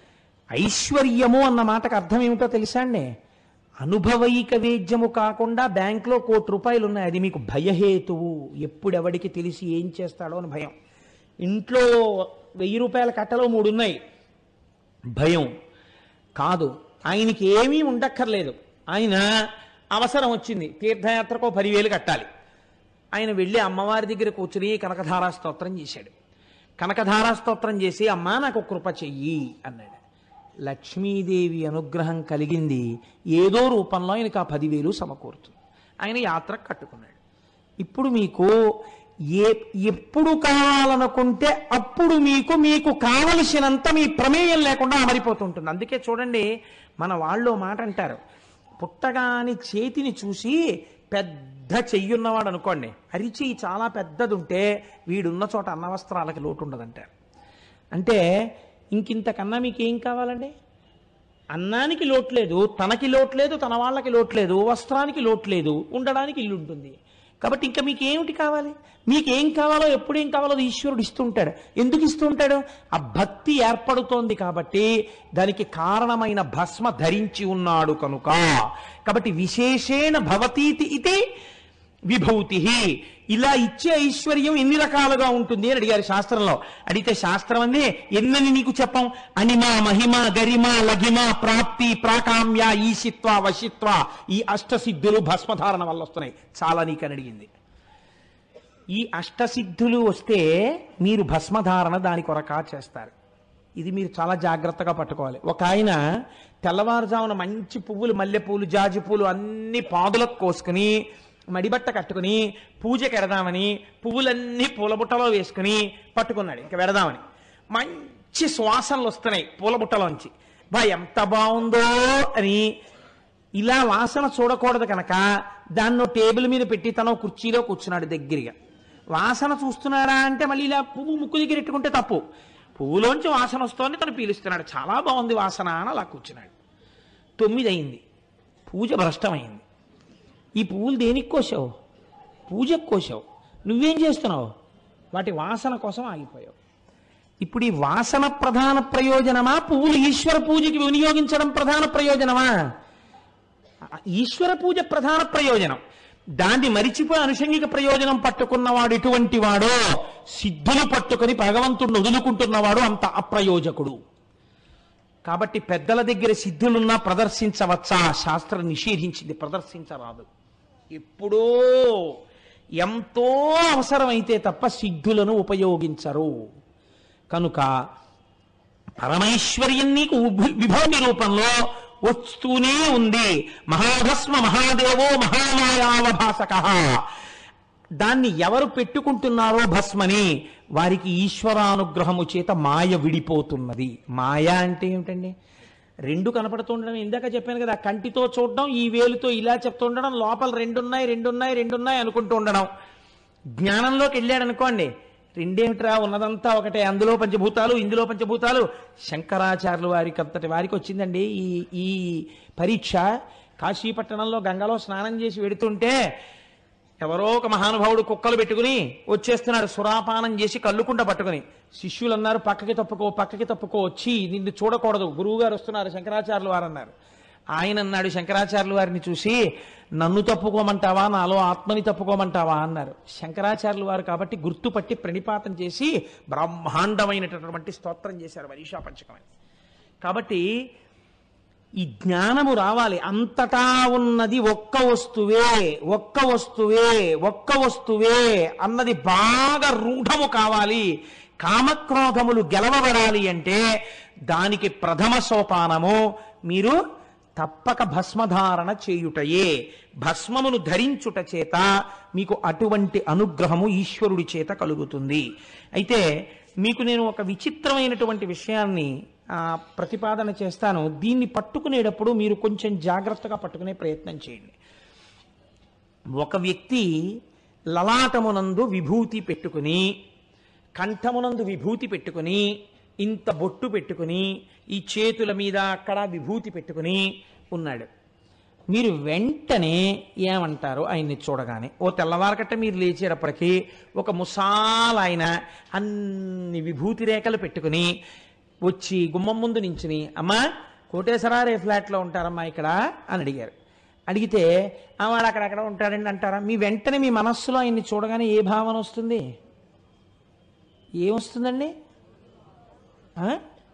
ఐశ్వర్యము అన్న మాటకు అర్థం ఏమిటో తెలుసా అండి అనుభవైక వేద్యము కాకుండా బ్యాంకులో కోటి రూపాయలు ఉన్నాయి అది మీకు భయహేతువు ఎప్పుడెవడికి తెలిసి ఏం చేస్తాడో అని భయం ఇంట్లో వెయ్యి రూపాయల కట్టలో మూడు ఉన్నాయి భయం కాదు ఆయనకి ఏమీ ఉండక్కర్లేదు ఆయన అవసరం వచ్చింది తీర్థయాత్రకో పదివేలు కట్టాలి ఆయన వెళ్ళి అమ్మవారి దగ్గర కూర్చుని కనకధారా స్తోత్రం చేశాడు కనకధారా స్తోత్రం చేసి అమ్మా నాకు కృప చెయ్యి అన్నాడు లక్ష్మీదేవి అనుగ్రహం కలిగింది ఏదో రూపంలో ఆయనకు ఆ పదివేలు సమకూరుతుంది ఆయన యాత్ర కట్టుకున్నాడు ఇప్పుడు మీకు ఏ ఎప్పుడు కావాలనుకుంటే అప్పుడు మీకు మీకు కావలసినంత మీ ప్రమేయం లేకుండా అమరిపోతుంటుంది అందుకే చూడండి మన వాళ్ళు ఓ మాట అంటారు పుట్టగాని చేతిని చూసి పెద్ద చెయ్యున్నవాడు అనుకోండి అరిచెయ్యి చాలా పెద్దది ఉంటే వీడున్న చోట అన్నవస్త్రాలకి లోటు ఉండదంటారు అంటే ఇంకింతకన్నా మీకు ఏం కావాలండి అన్నానికి లోటు లేదు తనకి లోటు లేదు తన వాళ్ళకి లోటు లేదు వస్త్రానికి లోటు లేదు ఉండడానికి ఇల్లు ఉంటుంది కాబట్టి ఇంకా మీకు ఏమిటి కావాలి మీకు ఏం కావాలో ఎప్పుడేం కావాలో అది ఈశ్వరుడు ఇస్తుంటాడు ఎందుకు ఇస్తుంటాడు ఆ భక్తి ఏర్పడుతోంది కాబట్టి దానికి కారణమైన భస్మ ధరించి ఉన్నాడు కనుక కాబట్టి విశేషేణ భవతీతి ఇది విభూతి ఇలా ఇచ్చే ఐశ్వర్యం ఎన్ని రకాలుగా ఉంటుంది అని అడిగారు శాస్త్రంలో అడిగితే శాస్త్రం అంది ఎన్నని నీకు చెప్పం అనిమ మహిమ గరిమ లఘిమ ప్రాప్తి ప్రాకామ్య ఈశిత్వ వశిత్వ ఈ అష్టసిద్ధులు భస్మధారణ వల్ల వస్తున్నాయి చాలా నీకని అడిగింది ఈ అష్టసిద్ధులు వస్తే మీరు భస్మధారణ దాని కొరకా చేస్తారు ఇది మీరు చాలా జాగ్రత్తగా పట్టుకోవాలి ఒక ఆయన తెల్లవారుజామున మంచి పువ్వులు మల్లెపూలు జాజి పూలు అన్ని పాదులకు కోసుకుని మడిబట్ట కట్టుకుని పూజకి ఎడదామని పువ్వులన్నీ పూలబుట్టలో వేసుకుని పట్టుకున్నాడు ఇంకా వెడదామని మంచి సువాసనలు వస్తున్నాయి పూలబుట్టలోంచి బా ఎంత బాగుందో అని ఇలా వాసన చూడకూడదు కనుక దాన్నో టేబుల్ మీద పెట్టి తను కుర్చీలో కూర్చున్నాడు దగ్గరగా వాసన చూస్తున్నాడా అంటే మళ్ళీ ఇలా పువ్వు ముక్కు దగ్గర ఎట్టుకుంటే తప్పు పువ్వులోంచి వాసన వస్తోంది తను పీలుస్తున్నాడు చాలా బాగుంది వాసన అని అలా కూర్చున్నాడు తొమ్మిది అయింది పూజ భ్రష్టమైంది ఈ పువ్వులు దేనికి కోసావు పూజకు కోసావు నువ్వేం చేస్తున్నావు వాటి వాసన కోసం ఆగిపోయావు ఇప్పుడు ఈ వాసన ప్రధాన ప్రయోజనమా పువ్వులు ఈశ్వర పూజకి వినియోగించడం ప్రధాన ప్రయోజనమా ఈశ్వర పూజ ప్రధాన ప్రయోజనం దాన్ని మరిచిపోయి అనుషంగిక ప్రయోజనం పట్టుకున్నవాడు ఎటువంటి వాడో సిద్ధులు పట్టుకొని భగవంతుడిని వదులుకుంటున్నవాడు అంత అప్రయోజకుడు కాబట్టి పెద్దల దగ్గర సిద్ధులున్నా ప్రదర్శించవచ్చా శాస్త్రం నిషేధించింది ప్రదర్శించరాదు ఎప్పుడో ఎంతో అవసరమైతే తప్ప సిద్ధులను ఉపయోగించరు కనుక పరమైశ్వర్యం నీకు ఉభ- విభూమి రూపంలో వస్తూనే ఉంది మహాభస్మ మహాదేవో మహామాయావభాసక దాన్ని ఎవరు పెట్టుకుంటున్నారో భస్మని వారికి ఈశ్వరానుగ్రహము చేత మాయ విడిపోతున్నది మాయ అంటే ఏమిటండి రెండు కనపడుతుండడం ఇందాక చెప్పాను కదా కంటితో చూడడం ఈ వేలుతో ఇలా చెప్తుండడం లోపల రెండున్నాయి రెండున్నాయి రెండున్నాయి అనుకుంటూ ఉండడం జ్ఞానంలోకి వెళ్ళాడు అనుకోండి రెండేమిట్రా ఉన్నదంతా ఒకటే అందులో పంచభూతాలు ఇందులో పంచభూతాలు శంకరాచార్యులు వారికి అంతటి వారికి వచ్చిందండి ఈ ఈ పరీక్ష కాశీపట్టణంలో గంగలో స్నానం చేసి వెడుతుంటే ఎవరో ఒక మహానుభావుడు కుక్కలు పెట్టుకుని వచ్చేస్తున్నాడు సురాపానం చేసి కళ్ళుకుంట పట్టుకుని శిష్యులు అన్నారు పక్కకి తప్పుకో పక్కకి తప్పుకో వచ్చి నిన్ను చూడకూడదు గురువు గారు వస్తున్నారు శంకరాచార్యులు వారు అన్నారు ఆయన అన్నాడు శంకరాచార్యులు వారిని చూసి నన్ను తప్పుకోమంటావా నాలో ఆత్మని తప్పుకోమంటావా అన్నారు శంకరాచార్యులు వారు కాబట్టి గుర్తుపట్టి ప్రణిపాతం చేసి బ్రహ్మాండమైనటువంటి స్తోత్రం చేశారు మనీషా పంచకమని కాబట్టి ఈ జ్ఞానము రావాలి అంతటా ఉన్నది ఒక్క వస్తువే ఒక్క వస్తువే ఒక్క వస్తువే అన్నది బాగా రూఢము కావాలి కామక్రోధములు గెలవబడాలి అంటే దానికి ప్రథమ సోపానము మీరు తప్పక భస్మధారణ చేయుటయే భస్మమును ధరించుట చేత మీకు అటువంటి అనుగ్రహము ఈశ్వరుడి చేత కలుగుతుంది అయితే మీకు నేను ఒక విచిత్రమైనటువంటి విషయాన్ని ఆ, ప్రతిపాదన చేస్తాను దీన్ని పట్టుకునేటప్పుడు మీరు కొంచెం జాగ్రత్తగా పట్టుకునే ప్రయత్నం చేయండి ఒక వ్యక్తి లలాటమునందు విభూతి పెట్టుకుని కంఠమునందు విభూతి పెట్టుకుని ఇంత బొట్టు పెట్టుకుని ఈ చేతుల మీద అక్కడ విభూతి పెట్టుకుని ఉన్నాడు మీరు వెంటనే ఏమంటారు ఆయన్ని చూడగానే ఓ తెల్లవారకట్ట మీరు లేచేటప్పటికీ ఒక ముసాల ఆయన అన్ని విభూతి రేఖలు పెట్టుకుని వచ్చి గుమ్మం ముందు నించుని అమ్మా కోటేశ్వరారే ఫ్లాట్లో ఉంటారమ్మా ఇక్కడ అని అడిగారు అడిగితే "ఆ, వాడు అక్కడక్కడ ఉంటాడండి అంటారా మీ వెంటనే మీ మనస్సులో ఆయన్ని చూడగానే ఏ భావన వస్తుంది ఏమొస్తుందండి ఆ?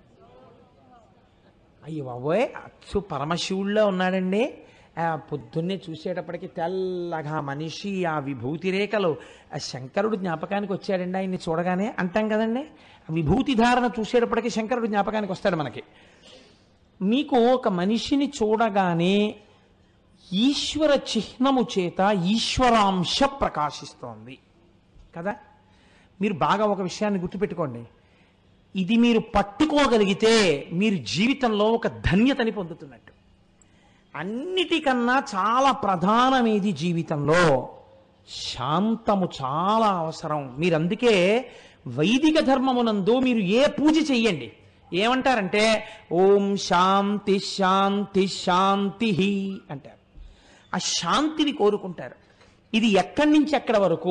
అయ్యో బాబోయ్ అచ్చు పరమశివుల్లో ఉన్నాడండి ఆ పొద్దున్నే చూసేటప్పటికి తెల్లగా మనిషి ఆ విభూతి రేఖలు ఆ శంకరుడు జ్ఞాపకానికి వచ్చాడండి ఆయన్ని చూడగానే అంటాం కదండి ఆ విభూతి ధారణ చూసేటప్పటికి శంకరుడు జ్ఞాపకానికి వస్తాడు మనకి మీకు ఒక మనిషిని చూడగానే ఈశ్వర చిహ్నము చేత ఈశ్వరాంశ ప్రకాశిస్తోంది కదా మీరు బాగా ఒక విషయాన్ని గుర్తుపెట్టుకోండి ఇది మీరు పట్టుకోగలిగితే మీరు జీవితంలో ఒక ధన్యతని పొందుతున్నట్టు అన్నిటికన్నా చాలా ప్రధానమేది జీవితంలో శాంతము చాలా అవసరం మీరు అందుకే వైదిక ధర్మమునందు మీరు ఏ పూజ చెయ్యండి ఏమంటారంటే ఓం శాంతి శాంతి శాంతి అంటారు ఆ శాంతిని కోరుకుంటారు ఇది ఎక్కడి నుంచి ఎక్కడి వరకు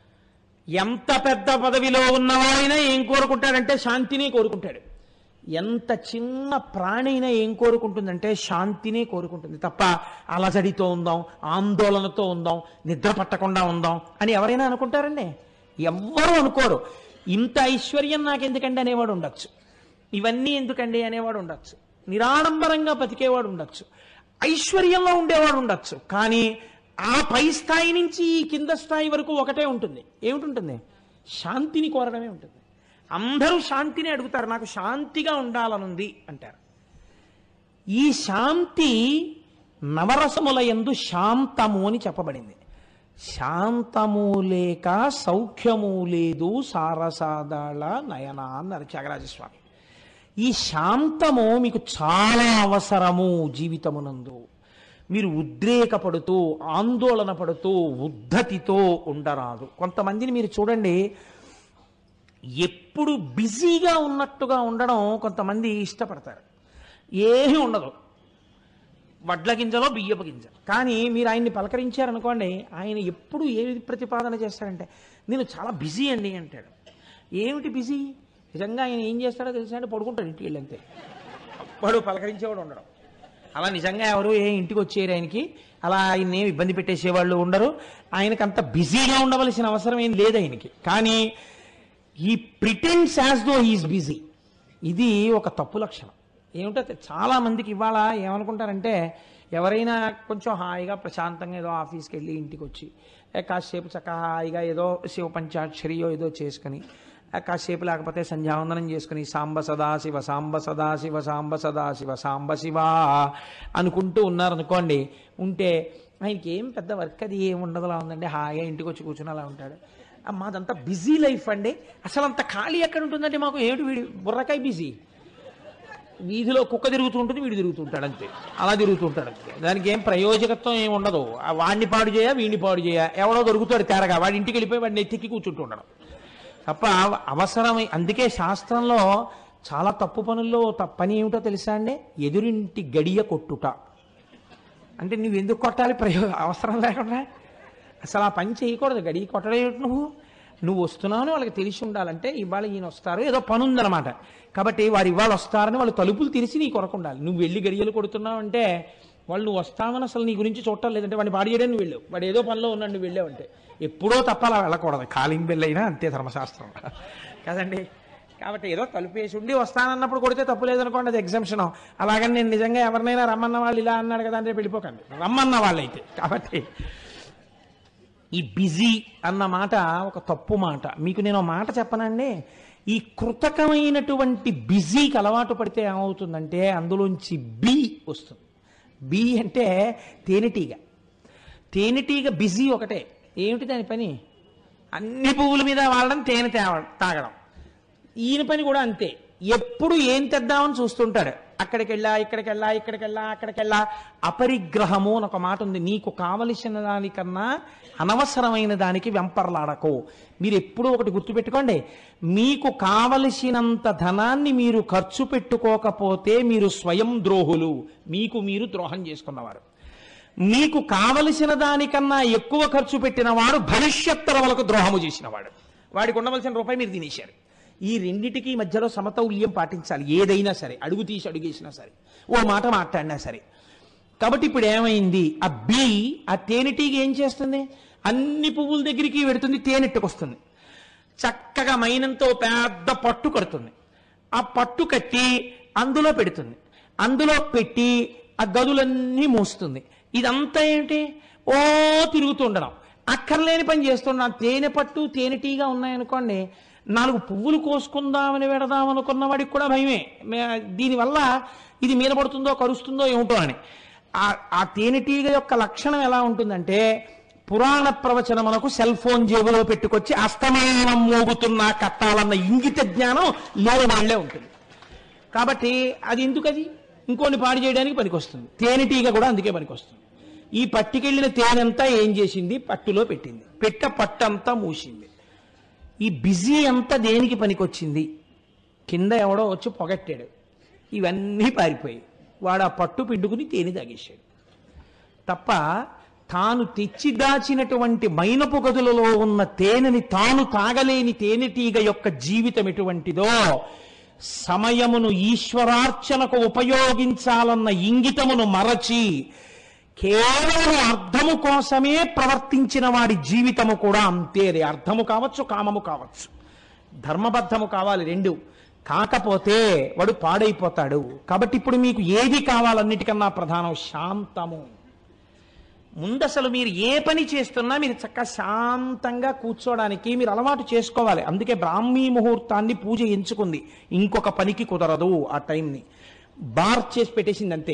ఎంత పెద్ద పదవిలో ఉన్నవాడైనా ఏం కోరుకుంటాడంటే శాంతినే కోరుకుంటాడు ఎంత చిన్న ప్రాణైనా ఏం కోరుకుంటుందంటే శాంతినే కోరుకుంటుంది తప్ప అలజడితో ఉందాం ఆందోళనతో ఉందాం నిద్ర పట్టకుండా ఉందాం అని ఎవరైనా అనుకుంటారండి ఎవ్వరూ అనుకోరు ఇంత ఐశ్వర్యం నాకెందుకండి అనేవాడు ఉండొచ్చు ఇవన్నీ ఎందుకండి అనేవాడు ఉండొచ్చు నిరాడంబరంగా బతికేవాడు ఉండొచ్చు ఐశ్వర్యంలో ఉండేవాడు ఉండొచ్చు కానీ ఆ పై స్థాయి నుంచి ఈ కింద స్థాయి వరకు ఒకటే ఉంటుంది ఏమిటి శాంతిని కోరడమే ఉంటుంది అందరూ శాంతిని అడుగుతారు నాకు శాంతిగా ఉండాలనుంది అంటారు ఈ శాంతి నవరసముల యందు శాంతము అని చెప్పబడింది శాంతము లేక సౌఖ్యము లేదు సారసాదాళ నయన అన్నారు త్యాగరాజస్వామి ఈ శాంతము మీకు చాలా అవసరము జీవితమునందు మీరు ఉద్రేకపడుతూ ఆందోళన పడుతూ ఉద్ధతితో ఉండరాదు కొంతమందిని మీరు చూడండి ఎప్పుడు బిజీగా ఉన్నట్టుగా ఉండడం కొంతమంది ఇష్టపడతారు ఏమీ ఉండదు వడ్ల గింజలో బియ్యపు గింజ కానీ మీరు ఆయన్ని పలకరించారనుకోండి ఆయన ఎప్పుడు ఏది ప్రతిపాదన చేస్తాడంటే నేను చాలా బిజీ అండి అంటాడు ఏమిటి బిజీ నిజంగా ఆయన ఏం చేస్తాడో తెలుసా అంటే పడుకుంటాడు ఇంటికి వెళ్ళి అంతే వాడు పలకరించేవాడు ఉండడం అలా నిజంగా ఎవరు ఏ ఇంటికి వచ్చేయరు ఆయనకి అలా ఆయన ఏమి ఇబ్బంది పెట్టేసేవాళ్ళు ఉండరు ఆయనకి అంత బిజీగా ఉండవలసిన అవసరం ఏం లేదు ఆయనకి కానీ ఈ pretence as though he's busy ఇది ఒక తప్పు లక్షణం ఏమిటో తె- చాలా మందికి ఇవాళ ఏమనుకుంటారంటే ఎవరైనా కొంచెం హాయిగా ప్రశాంతంగా ఏదో ఆఫీస్కి వెళ్ళి ఇంటికి వచ్చి ఏ కాసేపు చక్కగా హాయిగా ఏదో శివ పంచాక్షరియో ఏదో చేసుకుని ఆ కాసేపు లేకపోతే సంధ్యావందనం చేసుకుని సాంబ సదాశివ సాంబ సదాశివ సాంబ సదాశివ సాంబ శివ అనుకుంటూ ఉన్నారనుకోండి ఉంటే ఆయనకి ఏం పెద్ద వర్క్ అది ఏం ఉండదులా ఉందండి హాయిగా ఇంటికి వచ్చి కూర్చుని అలా ఉంటాడు ఆ, మాదంతా బిజీ లైఫ్ అండి అసలు అంత ఖాళీ ఎక్కడ ఉంటుందంటే మాకు ఏమిటి వీడి బుర్రకాయ బిజీ వీధిలో కుక్క తిరుగుతూ ఉంటుంది వీడు తిరుగుతూ ఉంటాడు అంతే అలా తిరుగుతూ ఉంటాడు అంతే దానికి ఏం ప్రయోజకత్వం ఏమి ఉండదు ఆ వాడిని పాడు చేయ వీడిని పాడు చేయ ఎవడో దొరుకుతాడు తేరగా వాడి ఇంటికి వెళ్ళిపోయి వాడిని ఎత్తికి కూర్చుంటూ ఉండడం తప్ప అవసరమై అందుకే శాస్త్రంలో చాలా తప్పు పనుల్లో త- పని ఏమిటో తెలుసా అండి ఎదురింటి గడియ కొట్టుట అంటే నువ్వు ఎందుకు కొట్టాలి ప్రయో అవసరం లేకుండా అసలు ఆ పని చేయకూడదు గడి కొట్టడం ఏమిటి నువ్వు నువ్వు వస్తున్నావు అని వాళ్ళకి తెలిసి ఉండాలంటే ఇవాళ ఈయన వస్తారు ఏదో పని ఉందన్నమాట కాబట్టి వారు ఇవాళ వస్తారని వాళ్ళు తలుపులు తెరిచి నీ కొరకు ఉండాలి నువ్వు వెళ్ళి గడియలు కొడుతున్నావు అంటే వాళ్ళు నువ్వు వస్తామని అసలు నీ గురించి చూడటం లేదంటే వాడిని పాడి చేయడానికి నువ్వు వెళ్ళావు వాడు ఏదో పనిలో ఉన్నాడు నువ్వు వెళ్ళావంటే ఎప్పుడో తప్ప అలా వెళ్ళకూడదు కాలింగ్ బెల్ అయినా అంతే ధర్మశాస్త్రం కదండి కాబట్టి ఏదో తలుపేసి ఉండి వస్తానన్నప్పుడు కొడితే తప్పు లేదనుకోండి అది ఎగ్జామ్షన్ అలాగని నేను నిజంగా ఎవరినైనా రమ్మన్న వాళ్ళు ఇలా అన్నాడు కదా అంటే వెళ్ళిపోకండి రమ్మన్న వాళ్ళైతే కాబట్టి ఈ బిజీ అన్న మాట ఒక తప్పు మాట మీకు నేను ఒక మాట చెప్పనండి ఈ కృతకమైనటువంటి బిజీకి అలవాటు పడితే ఏమవుతుందంటే అందులోంచి బి వస్తుంది బి అంటే తేనెటీగ తేనెటీగ బిజీ ఒకటే ఏమిటి దాని పని అన్ని పువ్వుల మీద వాడడం తేనె తేవ తాగడం ఈయన పని కూడా అంతే ఎప్పుడు ఏం తెద్దామని చూస్తుంటాడు అక్కడికి వెళ్ళా ఇక్కడికి వెళ్ళా ఇక్కడికి వెళ్ళా అక్కడికి వెళ్ళా అపరిగ్రహము అని ఒక మాట ఉంది నీకు కావలసిన దానికన్నా అనవసరమైన దానికి వెంపర్లాడకు మీరు ఎప్పుడూ ఒకటి గుర్తుపెట్టుకోండి మీకు కావలసినంత ధనాన్ని మీరు ఖర్చు పెట్టుకోకపోతే మీరు స్వయం ద్రోహులు మీకు మీరు ద్రోహం చేసుకున్నవారు మీకు కావలసిన దానికన్నా ఎక్కువ ఖర్చు పెట్టిన వాడు భవిష్యత్ తరములకు ద్రోహము చేసినవాడు వాడికి ఉండవలసిన రూపాయి మీరు తినేశారు ఈ రెండిటికి మధ్యలో సమతౌల్యం పాటించాలి ఏదైనా సరే అడుగు తీసి అడుగేసినా సరే ఓ మాట మాట్లాడినా సరే కాబట్టి ఇప్పుడు ఏమైంది ఆ బి ఆ తేనెటీగ ఏం చేస్తుంది అన్ని పువ్వుల దగ్గరికి వెడుతుంది తేనెట్టుకొస్తుంది చక్కగా మైనంతో పెద్ద పట్టు కడుతుంది ఆ పట్టు కట్టి అందులో పెడుతుంది అందులో పెట్టి ఆ గదులన్నీ మూస్తుంది ఇదంతా ఏంటి ఓ తిరుగుతుండడం అక్కర్లేని పని చేస్తున్నాం తేనె పట్టు తేనెటీగా ఉన్నాయనుకోండి నాలుగు పువ్వులు కోసుకుందామని పెడదాం అనుకున్న వాడికి కూడా భయమే మే- దీనివల్ల ఇది మీద పడుతుందో కరుస్తుందో ఏమిటో అని ఆ- ఆ తేనెటీగ యొక్క లక్షణం ఎలా ఉంటుందంటే పురాణ ప్రవచనములకు సెల్ ఫోన్ జేబులో పెట్టుకొచ్చి అస్తమానం మోగుతున్న కట్టాలన్న ఇంగిత జ్ఞానం లేని వాళ్ళే ఉంటుంది కాబట్టి అది ఎందుకు అది ఇంకోని పాడు చేయడానికి పనికొస్తుంది తేనెటీగ కూడా అందుకే పనికొస్తుంది ఈ పట్టుకెళ్ళిన తేనెంతా ఏం చేసింది పట్టులో పెట్టింది పెట్ట పట్టంతా మూసింది ఈ బిజీ అంతా దేనికి పనికొచ్చింది కింద ఎవడో వచ్చి పొగట్టాడు ఇవన్నీ పారిపోయాయి వాడు ఆ పట్టు పిండుకుని తేనె తాగేశాడు తప్ప తాను తెచ్చి దాచినటువంటి మైనపు గదులలో ఉన్న తేనెని తాను తాగలేని తేనెటీగ యొక్క జీవితం ఎటువంటిదో సమయమును ఈశ్వరార్చనకు ఉపయోగించాలన్న ఇంగితమును మరచి కేవలం అర్థము కోసమే ప్రవర్తించిన వాడి జీవితము కూడా అంతేది అర్థము కావచ్చు కామము కావచ్చు ధర్మబద్ధము కావాలి రెండు కాకపోతే వాడు పాడైపోతాడు కాబట్టి ఇప్పుడు మీకు ఏది కావాలన్నిటికన్నా ప్రధానం శాంతము ముందు అసలు మీరు ఏ పని చేస్తున్నా మీరు చక్కగా శాంతంగా కూర్చోవడానికి మీరు అలవాటు చేసుకోవాలి అందుకే బ్రాహ్మీ ముహూర్తాన్ని పూజ ఎంచుకుంది ఇంకొక పనికి కుదరదు ఆ టైంని బార్ చేసి పెట్టేసింది అంతే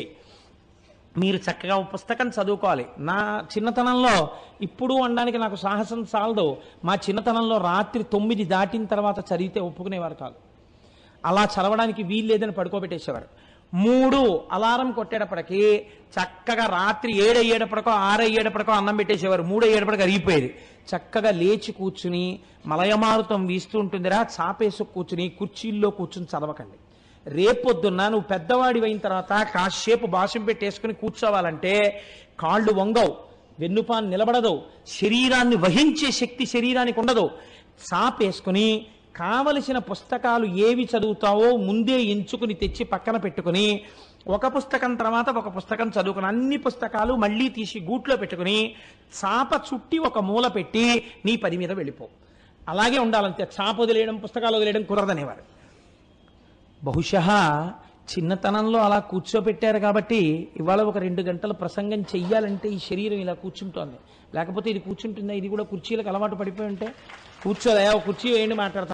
మీరు చక్కగా ఒక పుస్తకం చదువుకోవాలి నా చిన్నతనంలో ఇప్పుడు అనడానికి నాకు సాహసం చాలదు మా చిన్నతనంలో రాత్రి తొమ్మిది దాటిన తర్వాత చదివితే ఒప్పుకునేవారు కాదు అలా చదవడానికి వీలు లేదని పడుకోబెట్టేసేవారు మూడు అలారం కొట్టేటప్పటికి చక్కగా రాత్రి ఏడయ్యేటప్పటికో ఆరయ్యేటప్పటికో అన్నం పెట్టేసేవారు మూడు అయ్యేటప్పటికి అరిగిపోయేది చక్కగా లేచి కూర్చుని మలయమారుతం వీస్తూ ఉంటుందిరా చాపేసు కూర్చుని కుర్చీల్లో కూర్చుని చదవకండి రేపొద్దున్న నువ్వు పెద్దవాడి అయిన తర్వాత కాసేపు భాషం పెట్టేసుకుని కూర్చోవాలంటే కాళ్ళు వంగవు వెన్నుపాన్ నిలబడదు శరీరాన్ని వహించే శక్తి శరీరానికి ఉండదు చాపేసుకుని కావలసిన పుస్తకాలు ఏవి చదువుతావో ముందే ఎంచుకుని తెచ్చి పక్కన పెట్టుకుని ఒక పుస్తకం తర్వాత ఒక పుస్తకం చదువుకుని అన్ని పుస్తకాలు మళ్ళీ తీసి గూట్లో పెట్టుకుని చాప చుట్టి ఒక మూల పెట్టి నీ పని మీద వెళ్ళిపో అలాగే ఉండాలంతే చాప వదిలేయడం పుస్తకాలు వదిలేయడం కుదరదనేవారు బహుశా చిన్నతనంలో అలా కూర్చోపెట్టారు కాబట్టి ఇవాళ ఒక రెండు గంటల ప్రసంగం చెయ్యాలంటే ఈ శరీరం ఇలా కూర్చుంటోంది లేకపోతే ఇది కూర్చుంటుందా ఇది కూడా కుర్చీలకు అలవాటు పడిపోయి ఉంటే కూర్చోదా కుర్చీ వేయండి మాట్లాడతాం